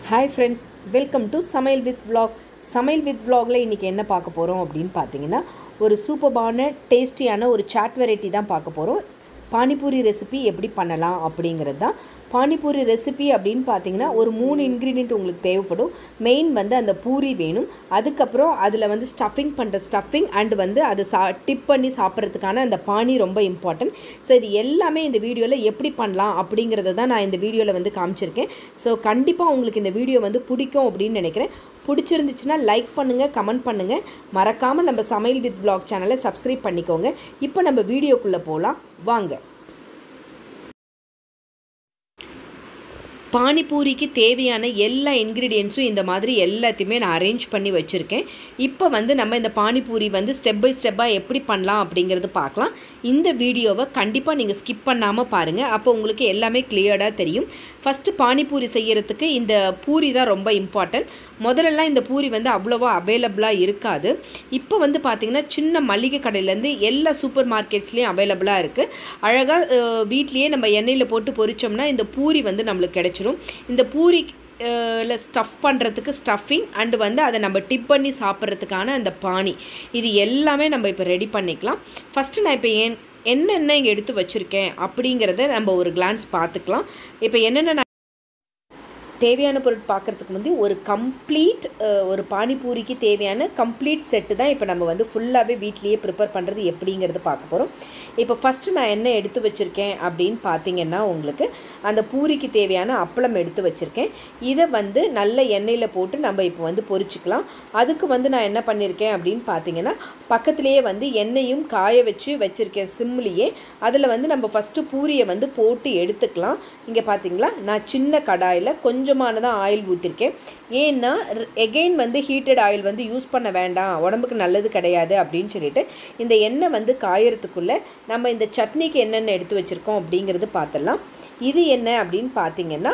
hi friends welcome to Samayal with vlog Samayal with vlogல இன்றைக்கி என்ன பார்க்க போகிறோம் அப்படின்னு பார்த்தீங்கன்னா ஒரு சூப்பர்பான டேஸ்டியான ஒரு சாட் வெரைட்டி தான் பார்க்க போகிறோம் பானிபூரி ரெசிபி எப்படி பண்ணலாம் அப்படிங்கிறது தான் பானிபூரி ரெசிபி அப்படின்னு பார்த்தீங்கன்னா ஒரு மூணு இன்க்ரீடியன்ட் உங்களுக்கு தேவைப்படும் மெயின் வந்து அந்த பூரி வேணும் அதுக்கப்புறம் அதில் வந்து ஸ்டஃபிங் பண்ணுற ஸ்டஃபிங் அண்ட் வந்து அதை சா டிப் பண்ணி சாப்பிட்றதுக்கான அந்த பானி ரொம்ப இம்பார்ட்டன்ட் ஸோ இது எல்லாமே இந்த வீடியோவில் எப்படி பண்ணலாம் அப்படிங்கிறத தான் நான் இந்த வீடியோவில் வந்து காமிச்சிருக்கேன் ஸோ கண்டிப்பாக உங்களுக்கு இந்த வீடியோ வந்து பிடிக்கும் அப்படின்னு நினைக்கிறேன் பிடிச்சிருந்துச்சுன்னா லைக் பண்ணுங்கள் கமெண்ட் பண்ணுங்கள் மறக்காமல் நம்ம சமையல் வித் vlog சேனலை சப்ஸ்கிரைப் பண்ணிக்கோங்க இப்போ நம்ம வீடியோக்குள்ளே போகலாம் வாங்க பானிபூரிக்கு தேவையான எல்லா இன்க்ரீடியன்ஸும் இந்த மாதிரி எல்லாத்தையுமே நான் அரேஞ்ச் பண்ணி வச்சுருக்கேன் இப்போ வந்து நம்ம இந்த பானிபூரி வந்து ஸ்டெப் பை ஸ்டெப்பாக எப்படி பண்ணலாம் அப்படிங்கிறது பார்க்கலாம் இந்த வீடியோவை கண்டிப்பாக நீங்கள் ஸ்கிப் பண்ணாமல் பாருங்கள் அப்போ உங்களுக்கு எல்லாமே கிளியர்டாக தெரியும் ஃபஸ்ட்டு பானிபூரி செய்யறதுக்கு இந்த பூரி தான் ரொம்ப இம்பார்ட்டன்ட் முதல்லலாம் இந்த பூரி வந்து அவ்வளோவா அவைலபிளாக இருக்காது இப்போ வந்து பார்த்திங்கன்னா சின்ன மளிகை கடையிலேருந்து எல்லா சூப்பர் மார்க்கெட்ஸ்லேயும் அவைலபிளாக இருக்குது அழகாக வீட்லேயே நம்ம எண்ணெயில் போட்டு பொரிச்சோம்னா இந்த பூரி வந்து நம்மளுக்கு கிடச்சிரும் இந்த பூரி இல்லை ஸ்டஃப் பண்ணுறதுக்கு ஸ்டஃபிங் அண்டு வந்து அதை நம்ம டிப் பண்ணி சாப்பிட்றதுக்கான அந்த பானி இது எல்லாமே நம்ம இப்போ ரெடி பண்ணிக்கலாம் ஃபஸ்ட்டு நான் இப்போ ஏன் என்னென்ன இங்கே எடுத்து வச்சுருக்கேன் அப்படிங்கிறத நம்ம ஒரு கிளான்ஸ் பார்த்துக்கலாம் இப்போ என்னென்ன நான் தேவையான பொருள் பார்க்குறதுக்கு வந்து ஒரு கம்ப்ளீட் ஒரு பானிபூரிக்கு தேவையான கம்ப்ளீட் செட்டு தான் இப்போ நம்ம வந்து ஃபுல்லாகவே வீட்லேயே ப்ரிப்பேர் பண்ணுறது எப்படிங்கிறது பார்க்க போகிறோம் இப்போ ஃபஸ்ட்டு நான் என்ன எடுத்து வச்சுருக்கேன் அப்படின்னு பார்த்தீங்கன்னா உங்களுக்கு அந்த பூரிக்கு தேவையான அப்பளம் எடுத்து வச்சுருக்கேன் இதை வந்து நல்ல எண்ணெயில் போட்டு நம்ம இப்போ வந்து பொரிச்சிக்கலாம் அதுக்கு வந்து நான் என்ன பண்ணியிருக்கேன் அப்படின்னு பார்த்தீங்கன்னா பக்கத்துலேயே வந்து எண்ணெயும் காய வச்சு வச்சுருக்கேன் சிம்லேயே அதில் வந்து நம்ம ஃபஸ்ட்டு பூரியை வந்து போட்டு எடுத்துக்கலாம் இங்கே பார்த்தீங்களா நான் சின்ன கடாயில் கொஞ்சமானதான் ஆயில் ஊற்றிருக்கேன் ஏன்னா எகெயின் வந்து ஹீட்டட் ஆயில் வந்து யூஸ் பண்ண வேண்டாம் உடம்புக்கு நல்லது கிடையாது அப்படின்னு சொல்லிட்டு இந்த எண்ணெய் வந்து காயறதுக்குள்ளே நம்ம இந்த சட்னிக்கு என்னென்ன எடுத்து வச்சுருக்கோம் அப்படிங்கிறது பார்த்துடலாம் இது என்ன அப்படின்னு பார்த்தீங்கன்னா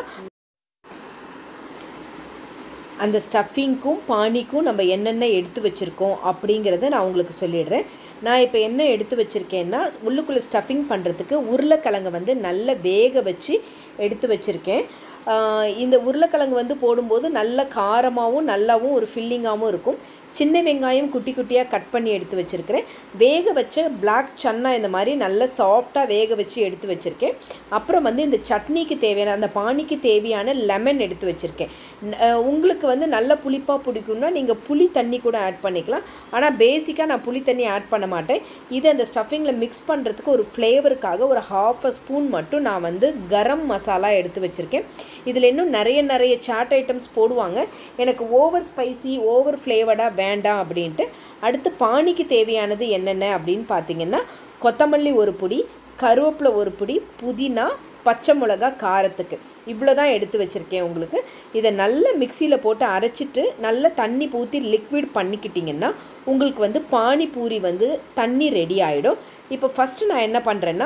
அந்த ஸ்டஃபிங்க்கும் பானிக்கும் நம்ம என்னென்ன எடுத்து வச்சுருக்கோம் அப்படிங்கிறத நான் உங்களுக்கு சொல்லிடுறேன் நான் இப்போ என்ன எடுத்து வச்சுருக்கேன்னா உள்ளுக்குள்ளே ஸ்டஃபிங் பண்ணுறதுக்கு உருளைக்கிழங்கை வந்து நல்லா வேக வச்சு எடுத்து வச்சுருக்கேன் இந்த உருளைக்கிழங்கு வந்து போடும்போது நல்ல காரமாகவும் நல்லாவும் ஒரு ஃபில்லிங்காகவும் இருக்கும் சின்ன வெங்காயம் குட்டி குட்டியாக கட் பண்ணி எடுத்து வச்சுருக்கிறேன் வேக வச்ச பிளாக் சன்னா இந்த மாதிரி நல்ல சாஃப்டாக வேக வச்சு எடுத்து வச்சுருக்கேன் அப்புறம் வந்து இந்த சட்னிக்கு தேவையான அந்த பானிக்கு தேவையான லெமன் எடுத்து வச்சுருக்கேன் உங்களுக்கு வந்து நல்ல புளிப்பாக பிடிக்கும்னா நீங்கள் புளி தண்ணி கூட ஆட் பண்ணிக்கலாம் ஆனால் பேசிக்காக நான் புளி தண்ணி ஆட் பண்ண மாட்டேன் இது அந்த ஸ்டஃபிங்கில் மிக்ஸ் பண்ணுறதுக்கு ஒரு ஃப்ளேவருக்காக ஒரு ஹாஃப் அ ஸ்பூன் மட்டும் நான் வந்து கரம் மசாலா எடுத்து வச்சுருக்கேன் இதில் இன்னும் நிறைய நிறைய சாட் ஐட்டம்ஸ் போடுவாங்க எனக்கு ஓவர் ஸ்பைசி ஓவர் ஃப்ளேவர்டாக வேண்டாம் அப்படின்ட்டு அடுத்து பானிக்கு தேவையானது என்னென்ன அப்படின்னு பார்த்தீங்கன்னா கொத்தமல்லி ஒரு பொடி கருவேப்பிலை ஒரு பொடி புதினா பச்சை மிளகா காரத்துக்கு இவ்வளோ தான் எடுத்து வச்சுருக்கேன் உங்களுக்கு இதை நல்ல மிக்சியில் போட்டு அரைச்சிட்டு நல்ல தண்ணி ஊற்றி லிக்விட் பண்ணிக்கிட்டிங்கன்னா உங்களுக்கு வந்து பானிபூரி வந்து தண்ணி ரெடி ஆகிடும் இப்போ ஃபஸ்ட்டு நான் என்ன பண்ணுறேன்னா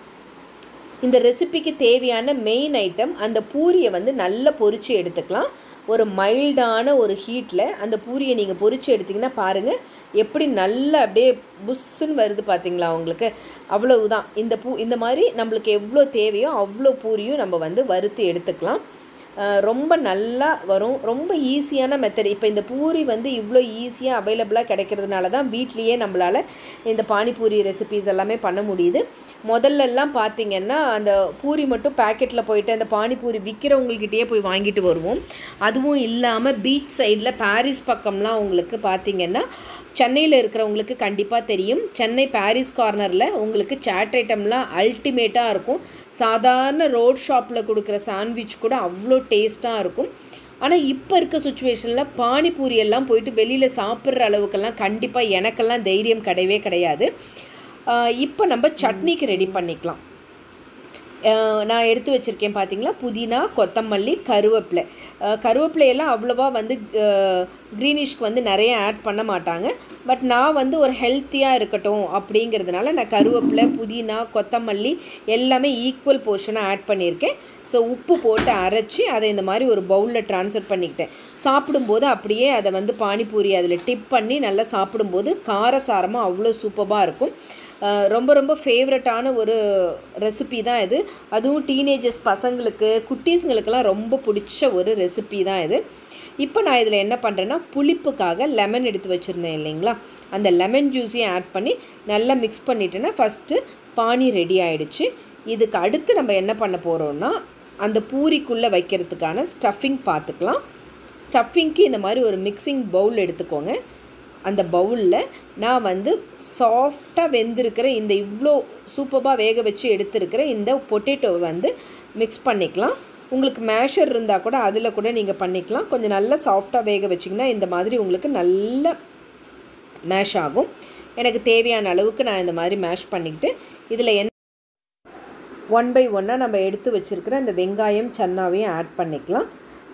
இந்த ரெசிபிக்கு தேவையான மெயின் ஐட்டம் அந்த பூரியை வந்து நல்லா பொரித்து எடுத்துக்கலாம் ஒரு மைல்டான ஒரு ஹீட்டில் அந்த பூரியை நீங்கள் பொரித்து எடுத்திங்கன்னா பாருங்கள் எப்படி நல்லா அப்படியே புஷ்ஷுன்னு வருது பார்த்தீங்களா உங்களுக்கு அவ்வளவுதான் இந்த பூ இந்த மாதிரி நம்மளுக்கு எவ்வளோ தேவையோ அவ்வளோ பூரியும் நம்ம வந்து வறுத்து எடுத்துக்கலாம் ரொம்ப நல்லா வரும் ரொம்ப ஈஸியான மெத்தட் இப்போ இந்த பூரி வந்து இவ்வளோ ஈஸியாக அவைலபிளாக கிடைக்கிறதுனால தான் வீட்லேயே நம்மளால் இந்த பானிபூரி ரெசிபீஸ் எல்லாமே பண்ண முடியுது முதல்லலாம் பார்த்திங்கன்னா அந்த பூரி மட்டும் பேக்கெட்டில் போயிட்டு அந்த பானிபூரி விற்கிறவங்கக்கிட்டேயே போய் வாங்கிட்டு வருவோம் அதுவும் இல்லாமல் பீச் சைடில் பாரிஸ் பக்கம்லாம் உங்களுக்கு பார்த்திங்கன்னா சென்னையில் இருக்கிறவங்களுக்கு கண்டிப்பாக தெரியும் சென்னை பாரிஸ் கார்னரில் உங்களுக்கு சாட் ஐட்டம்லாம் அல்டிமேட்டாக இருக்கும் சாதாரண ரோட் ஷாப்பில் கொடுக்குற சாண்ட்விச் கூட அவ்வளோ டேஸ்ட்டாக இருக்கும் ஆனால் இப்போ இருக்க சுச்சுவேஷனில் பானிபூரி எல்லாம் போயிட்டு வெளியில் சாப்பிட்ற அளவுக்கெல்லாம் கண்டிப்பாக எனக்கெல்லாம் தைரியம் கிடையவே கிடையாது இப்போ நம்ம சட்னிக்கு ரெடி பண்ணிக்கலாம் நான் எடுத்து வச்சுருக்கேன் பார்த்தீங்களா புதினா கொத்தமல்லி கருவேப்பிலை கருவேப்பிலையெல்லாம் அவ்வளோவா வந்து க்ரீனிஷ்க்கு வந்து நிறைய ஆட் பண்ண மாட்டாங்க பட் நான் வந்து ஒரு ஹெல்த்தியாக இருக்கட்டும் அப்படிங்கிறதுனால நான் கருவேப்பிலை புதினா கொத்தமல்லி எல்லாமே ஈக்குவல் போர்ஷனாக ஆட் பண்ணியிருக்கேன் ஸோ உப்பு போட்டு அரைச்சி அதை இந்த மாதிரி ஒரு பவுலில் ட்ரான்ஸ்ஃபர் பண்ணிக்கிட்டேன் சாப்பிடும்போது அப்படியே அதை வந்து பானிபூரி அதில் டிப் பண்ணி நல்லா சாப்பிடும்போது காரசாரமாக அவ்வளோ சூப்பராக இருக்கும் அஹ், ரொம்ப ரொம்ப ஃபேவரட்டான ஒரு ரெசிபி தான் இது அதுவும் டீனேஜர்ஸ் பசங்களுக்கு குட்டீஸுங்களுக்கெல்லாம் ரொம்ப பிடிச்ச ஒரு ரெசிபி தான் இது இப்போ நான் இதில் என்ன பண்ணுறேன்னா புளிப்புக்காக லெமன் எடுத்து வச்சுருந்தேன் இல்லைங்களா அந்த லெமன் ஜூஸையும் ஆட் பண்ணி நல்லா மிக்ஸ் பண்ணிட்டேன்னா ஃபஸ்ட்டு பானி ரெடி ஆயிடுச்சு இதுக்கு அடுத்து நம்ம என்ன பண்ண போகிறோம்னா அந்த பூரிக்குள்ளே வைக்கிறதுக்கான ஸ்டஃபிங் பார்த்துக்கலாம் ஸ்டஃபிங்க்கு இந்த மாதிரி ஒரு மிக்சிங் பவுல் எடுத்துக்கோங்க அந்த பவுலில் நான் வந்து சாஃப்டாக வெந்திருக்கிற இந்த இவ்வளோ சூப்பராக வேக வச்சு எடுத்திருக்கிற இந்த பொட்டேட்டோவை வந்து மிக்ஸ் பண்ணிக்கலாம் உங்களுக்கு மேஷர் இருந்தால் கூட அதில் கூட நீங்கள் பண்ணிக்கலாம் கொஞ்சம் நல்லா சாஃப்டாக வேக வச்சிங்கன்னா இந்த மாதிரி உங்களுக்கு நல்ல மேஷ் ஆகும் எனக்கு தேவையான அளவுக்கு நான் இந்த மாதிரி மேஷ் பண்ணிக்கிட்டு இதில் என்ன ஒன் பை ஒன்னாக நம்ம எடுத்து வச்சுருக்கிற அந்த வெங்காயம் சன்னாவையும் ஆட் பண்ணிக்கலாம்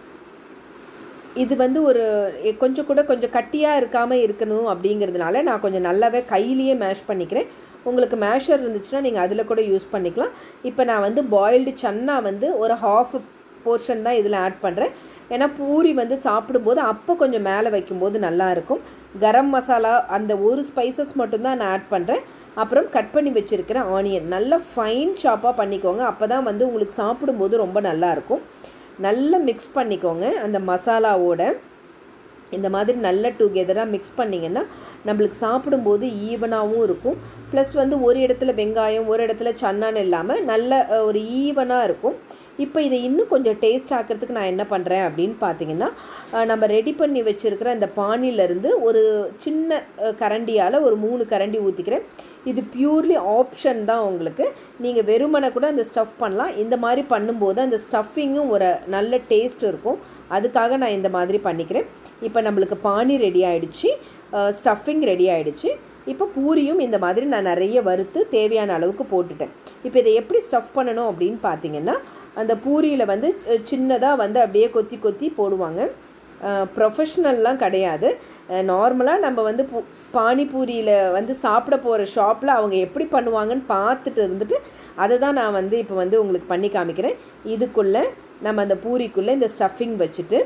இது வந்து ஒரு எ- கொஞ்சம் கூட கொஞ்சம் கட்டியாக இருக்காமல் இருக்கணும் அப்படிங்கிறதுனால நான் கொஞ்சம் நல்லாவே கையிலேயே மேஷ் பண்ணிக்கிறேன் உங்களுக்கு மேஷர் இருந்துச்சுன்னா நீங்கள் அதில் கூட யூஸ் பண்ணிக்கலாம் இப்போ நான் வந்து பாயில்டு சன்னா வந்து ஒரு ஹாஃப் போர்ஷன் தான் இதில் ஆட் பண்ணுறேன் ஏன்னா பூரி வந்து சாப்பிடும்போது அப்போ கொஞ்சம் மேலே வைக்கும்போது நல்லா இருக்கும் கரம் மசாலா அந்த ஒரு ஸ்பைசஸ் மட்டும்தான் நான் ஆட் பண்ணுறேன் அப்புறம் கட் பண்ணி வச்சுருக்கிற ஆனியன் நல்லா ஃபைன் சாப்பாக பண்ணிக்கோங்க அப்போ தான் வந்து உங்களுக்கு சாப்பிடும்போது ரொம்ப நல்லா இருக்கும் நல்லா மிக்ஸ் பண்ணிக்கோங்க அந்த மசாலாவோட இந்த மாதிரி நல்ல டுகெதராக மிக்ஸ் பண்ணிங்கன்னா நம்மளுக்கு சாப்பிடும்போது ஈவனாகவும் இருக்கும் ப்ளஸ் வந்து ஒரு இடத்துல வெங்காயம் ஒரு இடத்துல சன்னான்னு இல்லாமல் நல்ல அஹ், ஒரு ஈவனாக இருக்கும் இப்போ இதை இன்னும் கொஞ்சம் டேஸ்ட் ஆக்கிறதுக்கு நான் என்ன பண்ணுறேன் அப்படின்னு பார்த்தீங்கன்னா அஹ், நம்ம ரெடி பண்ணி வச்சுருக்கிற அந்த பானியிலேருந்து ஒரு சின்ன அஹ், கரண்டியால் ஒரு மூணு கரண்டி ஊற்றிக்கிறேன் இது பியூர்லி ஆப்ஷன் தான் உங்களுக்கு நீங்கள் வெறுமனை கூட அந்த ஸ்டஃப் பண்ணலாம் இந்த மாதிரி பண்ணும்போது அந்த ஸ்டஃபிங்கும் ஒரு நல்ல டேஸ்ட் இருக்கும் அதுக்காக நான் இந்த மாதிரி பண்ணிக்கிறேன் இப்போ நம்மளுக்கு பானி ரெடி ஆயிடுச்சு ஸ்டஃபிங் ரெடி ஆயிடுச்சு இப்போ பூரியும் இந்த மாதிரி நான் நிறைய வறுத்து தேவையான அளவுக்கு போட்டுட்டேன் இப்போ இதை எப்படி ஸ்டஃப் பண்ணணும் அப்படின்னு பார்த்தீங்கன்னா அந்த பூரியில் வந்து சின்னதாக வந்து அப்படியே கொத்தி கொத்தி போடுவாங்க ப்ரொஃபஷ்னல்லாம் கிடையாது நார்மலாக நம்ம வந்து பூ பானிபூரியில் வந்து சாப்பிட போகிற ஷாப்பில் அவங்க எப்படி பண்ணுவாங்கன்னு பார்த்துட்டு இருந்துட்டு அதை தான் நான் வந்து இப்போ வந்து உங்களுக்கு பண்ணி காமிக்கிறேன் இதுக்குள்ளே நம்ம அந்த பூரிக்குள்ளே இந்த ஸ்டஃபிங் வச்சுட்டு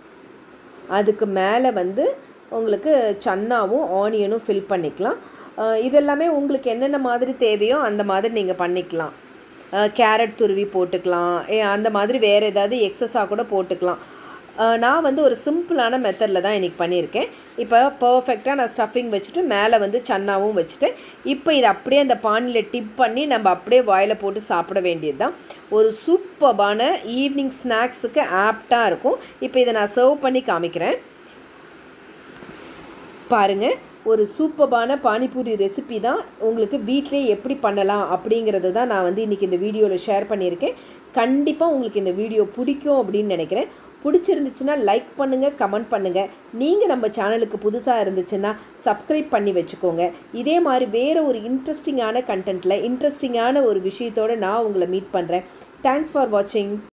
அதுக்கு மேலே வந்து உங்களுக்கு சன்னாவும் ஆனியனும் ஃபில் பண்ணிக்கலாம் அஹ் இதெல்லாமே உங்களுக்கு என்னென்ன மாதிரி தேவையோ அந்த மாதிரி நீங்கள் பண்ணிக்கலாம் கேரட் துருவி போட்டுக்கலாம் ஏ, அந்த மாதிரி வேறு ஏதாவது எக்ஸஸாக கூட போட்டுக்கலாம் அஹ் நான் வந்து ஒரு சிம்பிளான மெத்தடில் தான் இன்றைக்கி பண்ணியிருக்கேன் இப்போ பர்ஃபெக்டாக நான் ஸ்டஃபிங் வச்சுட்டு மேலே வந்து சன்னாவும் வச்சுட்டு இப்போ இதை அப்படியே அந்த பானியில் டிப் பண்ணி நம்ம அப்படியே வாயில் போட்டு சாப்பிட வேண்டியது தான் ஒரு சூப்பர்பான ஈவினிங் ஸ்நாக்ஸுக்கு ஆப்டாக இருக்கும் இப்போ இதை நான் சர்வ் பண்ணி காமிக்கிறேன் பாருங்க ஒரு சூப்பர்பான பானிபூரி ரெசிபி தான் உங்களுக்கு வீட்டிலே எப்படி பண்ணலாம் அப்படிங்கிறது தான் நான் வந்து இன்றைக்கி இந்த வீடியோவில் ஷேர் பண்ணியிருக்கேன் கண்டிப்பாக உங்களுக்கு இந்த வீடியோ பிடிக்கும் அப்படின்னு நினைக்கிறேன் பிடிச்சிருந்துச்சுன்னா லைக் பண்ணுங்கள் கமெண்ட் பண்ணுங்கள் நீங்கள் நம்ம சேனலுக்கு புதுசாக இருந்துச்சுன்னா சப்ஸ்கிரைப் பண்ணி வச்சுக்கோங்க இதே மாதிரி வேறு ஒரு இன்ட்ரெஸ்டிங்கான கண்டென்ட்டில் இன்ட்ரெஸ்டிங்கான ஒரு விஷயத்தோடு நான் உங்களை மீட் பண்ணுறேன் தேங்க்ஸ் ஃபார் வாட்சிங்